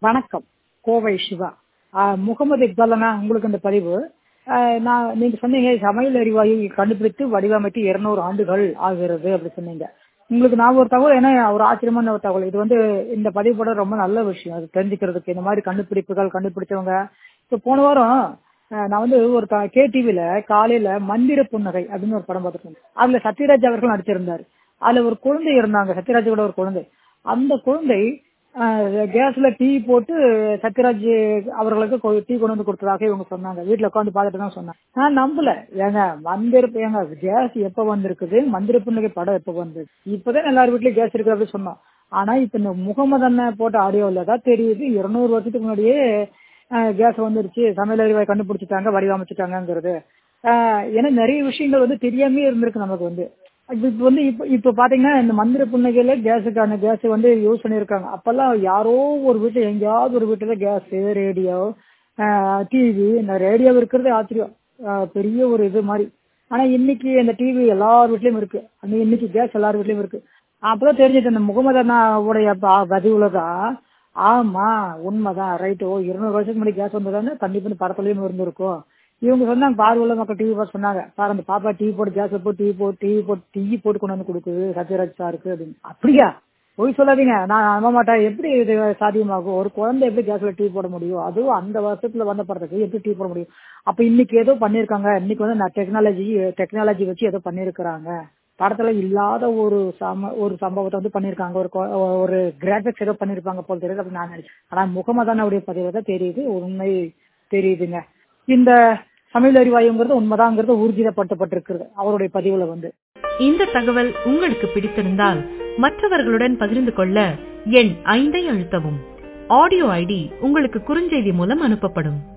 வணக்கம் கோவை சிவா ஆஹ் முகமது இக்பாலனா உங்களுக்கு இந்த பதிவு ஆஹ் நான் நீங்க சொன்னீங்க சமையல் எரிவாயு கண்டுபிடித்து வடிவமைத்து இருநூறு ஆண்டுகள் ஆகிறது அப்படி சொன்னீங்க உங்களுக்கு நான் ஒரு தகவல் ஏன்னா ஒரு ஆச்சரியமான ஒரு தகவல் இது வந்து இந்த பதிவு போட ரொம்ப நல்ல விஷயம் அது தெரிஞ்சுக்கிறதுக்கு இந்த மாதிரி கண்டுபிடிப்புகள் கண்டுபிடிச்சவங்க இப்போ போன வாரம் ஆஹ் நான் வந்து ஒரு கே டிவில காலையில மந்திர புன்னகை அப்படின்னு ஒரு படம் பார்த்துருக்கேன் அதுல சத்யராஜ் அவர்கள் நடிச்சிருந்தாரு அதுல ஒரு குழந்தை இருந்தாங்க சத்யராஜோட ஒரு குழந்தை அந்த குழந்தை கேஸ்ல டீ போட்டு சத்யராஜ் அவர்களுக்கு கொ- டீ கொண்டு வந்து கொடுத்ததாக இவங்க சொன்னாங்க வீட்டுல உட்காந்து பார்த்துட்டு தான் சொன்னாங்க நான் நம்பல ஏங்க மந்திர ஏங்க கேஸ் எப்ப வந்திருக்குது மந்திர புன்னகை படம் எப்ப வந்தது இப்பதான் எல்லார் வீட்லயும் கேஸ் இருக்கு அப்படின்னு சொன்னோம் ஆனா இப்ப இந்த முகமது அண்ணன் போட்ட ஆடியோல தான் தெரியுது இருநூறு வருஷத்துக்கு முன்னாடியே கேஸ் வந்துருச்சு சமையல் அறிவாய் கண்டுபிடிச்சிட்டாங்க வடிவமைச்சிட்டாங்கிறது ஆஹ் ஏன்னா நிறைய விஷயங்கள் வந்து தெரியாமே இருந்திருக்கு நமக்கு வந்து இப்ப இப்ப வந்து இப்ப இப்ப பாத்தீங்கன்னா இந்த மந்திர புன்னகையில கேஸுக்கான கேஸ் வந்து யூஸ் பண்ணிருக்காங்க அப்பெல்லாம் யாரோ ஒரு வீட்டுல எங்கேயாவது ஒரு வீட்டுல கேஸ் ரேடியோ டிவி இந்த ரேடியோ இருக்கிறது ஆச்சரியம் ஆஹ் பெரிய ஒரு இது மாதிரி ஆனா இன்னைக்கு அந்த டிவி எல்லார் வீட்லயும் இருக்கு அந்த இன்னைக்கு கேஸ் எல்லார் வீட்லயும் இருக்கு அப்பதான் தெரிஞ்சது இந்த முகமது அண்ணாவுடைய ப- பதிவுல தான் ஆமா உண்மைதான் ரைட்டு ஓ இருநூறு வருஷத்துக்கு முன்னாடி கேஸ் வந்ததானே கண்டிப்பா படத்துலயும் இருந்திருக்கும் இவங்க சொன்னாங்க பார்வையுள்ள மக்கள் டிவி பார்த்து சொன்னாங்க சார் அந்த பாப்பா டீ போட்டு கேஸ் போட்டு டீ போட்டு டீ போட்டு டீ போட்டு கொண்டு வந்து கொடுக்குது சத்யராஜ் சாருக்கு அப்படின்னு அப்படியா போய் சொல்லாதீங்க நான் நம்ப மாட்டேன் எப்படி இது சாத்தியமாகும் ஒரு குழந்தை எப்படி கேஸ்ல டீ போட முடியும் அதுவும் அந்த வருஷத்துல வந்த படத்துக்கு எப்படி டீ போட முடியும் அப்ப இன்னைக்கு ஏதோ பண்ணிருக்காங்க இன்னைக்கு வந்து டெக்னாலஜி டெக்னாலஜி வச்சு ஏதோ பண்ணிருக்கிறாங்க படத்துல இல்லாத ஒரு சம ஒரு சம்பவத்தை வந்து பண்ணிருக்காங்க ஒரு கொ- ஒரு கிராபிக்ஸ் ஏதோ பண்ணிருப்பாங்க போல தெரியுது அப்படின்னு நான் நினைச்சேன் ஆனா முகமதானுடைய பதிவு தான் தெரியுது உண்மை தெரியுதுங்க இந்த சமையல் அறிவாயுங்கிறது உண்மைதாங்கிறது ஊர்ஜிதப்படுத்தப்பட்டிருக்கிறது அவருடைய பதிவுல வந்து இந்த தகவல் உங்களுக்கு பிடித்திருந்தால் மற்றவர்களுடன் பகிர்ந்து கொள்ள எண் ஐந்தை அழுத்தவும் ஆடியோ ஐடி உங்களுக்கு குறுஞ்செய்தி மூலம் அனுப்பப்படும்